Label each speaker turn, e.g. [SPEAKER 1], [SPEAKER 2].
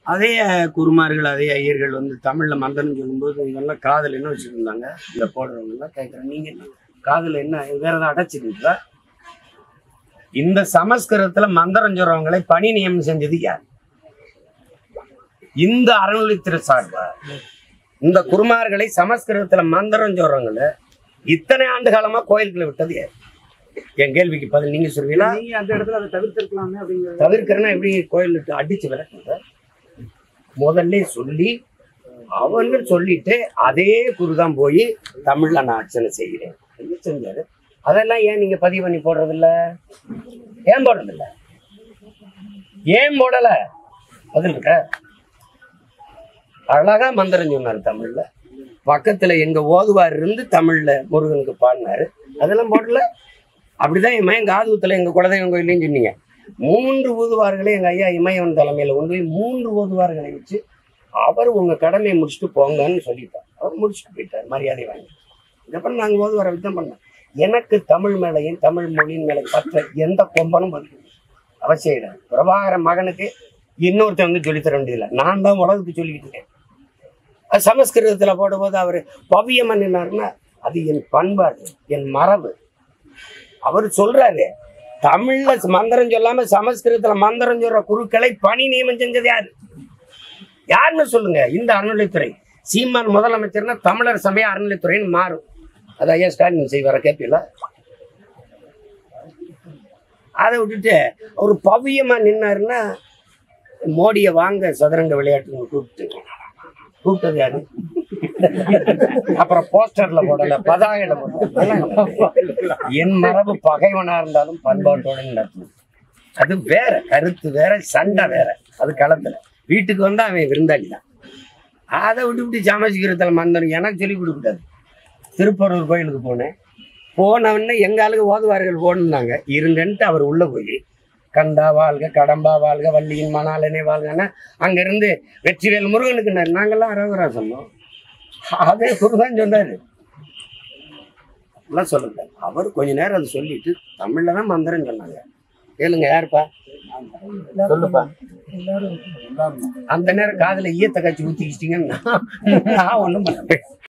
[SPEAKER 1] அதே குருமார்கள் அதே ஐயர்கள் வந்து தமிழ்ல மந்திரம் சொல்லும்போது இவங்கெல்லாம் காதுல என்ன வச்சிருந்தாங்க இந்த போடுறவங்க எல்லாம் கேட்கறேன் நீங்க என்ன காதுல என்ன வேற ஏதாவது அடைச்சிருக்கீங்களா இந்த சமஸ்கிருதத்துல மந்திரம் சொல்றவங்களை பணி நியமனம் செஞ்சது யார் இந்த அறநிலைத்துறை சார்பா இந்த குருமார்களை சமஸ்கிருதத்துல மந்திரம் சொல்றவங்கள இத்தனை ஆண்டு காலமா கோயிலுக்குள்ள விட்டது யார் என் கேள்விக்கு பதில் நீங்க சொல்வீங்களா
[SPEAKER 2] நீங்க அந்த இடத்துல அதை தவிர்த்திருக்கலாமே அப்படிங்கிறது
[SPEAKER 1] தவிர்க்கிறேன்னா எப்படி கோயிலுக்கு அடிச்சு விளக்குங்க முதல்ல சொல்லி அவங்க சொல்லிட்டு அதே குருதான் போய் தமிழ்ல நான் அர்ச்சனை செய்கிறேன் என்ன செஞ்சாரு அதெல்லாம் ஏன் நீங்க பதிவு பண்ணி போடுறது இல்ல ஏன் போடுறது இல்ல ஏன் போடல பதில் இருக்க அழகா மந்திரம் சொன்னாரு தமிழ்ல பக்கத்துல எங்க ஓதுவார் இருந்து தமிழ்ல முருகனுக்கு பாடினாரு அதெல்லாம் போடல அப்படிதான் என் மயன் காதுகுத்துல எங்க குலதெய்வம் கோயிலையும் சொன்னீங்க மூன்று ஊதுவார்களை எங்க ஐயா இமயவன் தலைமையில கொண்டு போய் மூன்று ஊதுவார்களை வச்சு அவர் உங்க கடமையை முடிச்சுட்டு போங்கன்னு சொல்லிட்டார் அவர் முடிச்சுட்டு போயிட்டார் மரியாதை வாங்கி இதுக்கப்புறம் நாங்க ஓதுவாரை வித்தம் பண்ணோம் எனக்கு தமிழ் மேலையும் தமிழ் மொழியின் மேலே பற்ற எந்த கொம்பனும் பதில் அவசியம் இல்லை பிரபாகர மகனுக்கு இன்னொருத்தன் வந்து சொல்லித்தர வேண்டியதில்லை நான் தான் உலகத்துக்கு சொல்லிக்கிட்டு இருக்கேன் அது சமஸ்கிருதத்துல போடும்போது அவர் பவியம் என்னாருன்னா அது என் பண்பாடு என் மரபு அவர் சொல்றாரு தமிழ்ல மந்திரம் சொல்லாம சமஸ்கிருதத்துல மந்திரம் சொல்ற குருக்களை பணி நியமனம் செஞ்சது யாரு யாருன்னு சொல்லுங்க இந்த அறநிலைத்துறை சீமான் முதலமைச்சர்னா தமிழர் சமய அறநிலைத்துறைன்னு மாறும் அது ஐயா ஸ்டாலின் செய்வார கேட்பீங்களா அதை விட்டுட்டு அவர் பவியமா நின்னாருன்னா மோடியை வாங்க சதுரங்க விளையாட்டுன்னு கூப்பிட்டு கூப்பிட்டது யாரு அப்புறம் போஸ்டர்ல போடல பதாகையில போடல என் மரபு பகைவனா இருந்தாலும் பண்பாட்டோட நடத்தணும் அது வேற கருத்து வேற சண்டை வேற அது களத்துல வீட்டுக்கு வந்தா அவன் விருந்தாளி தான் அதை விட்டு விட்டு சமஸ்கிருதத்தில் மந்திரம் எனக்கு சொல்லி கொடுக்கூடாது திருப்பரூர் கோயிலுக்கு போனேன் போனவொடனே எங்க ஆளுக்கு ஓதுவார்கள் போனாங்க இருங்கன்ட்டு அவர் உள்ள போய் கண்டா வாழ்க கடம்பா வாழ்க வள்ளியின் மணாலனே வாழ்கன்னா அங்க இருந்து வெற்றிவேல் முருகனுக்கு நாங்கெல்லாம் அரோகரா சொன்னோம் அதே குருதான் சொன்னாரு எல்லாம் சொல்லுங்க அவர் கொஞ்ச நேரம் அதை சொல்லிட்டு தமிழ்ல தான் மந்திரம் சொன்னாங்க கேளுங்க யாருப்பா சொல்லுப்பா அந்த நேரம் காதுல ஈயத்தை காய்ச்சி ஊத்திக்கிட்டீங்கன்னா நான் ஒண்ணும் பண்ண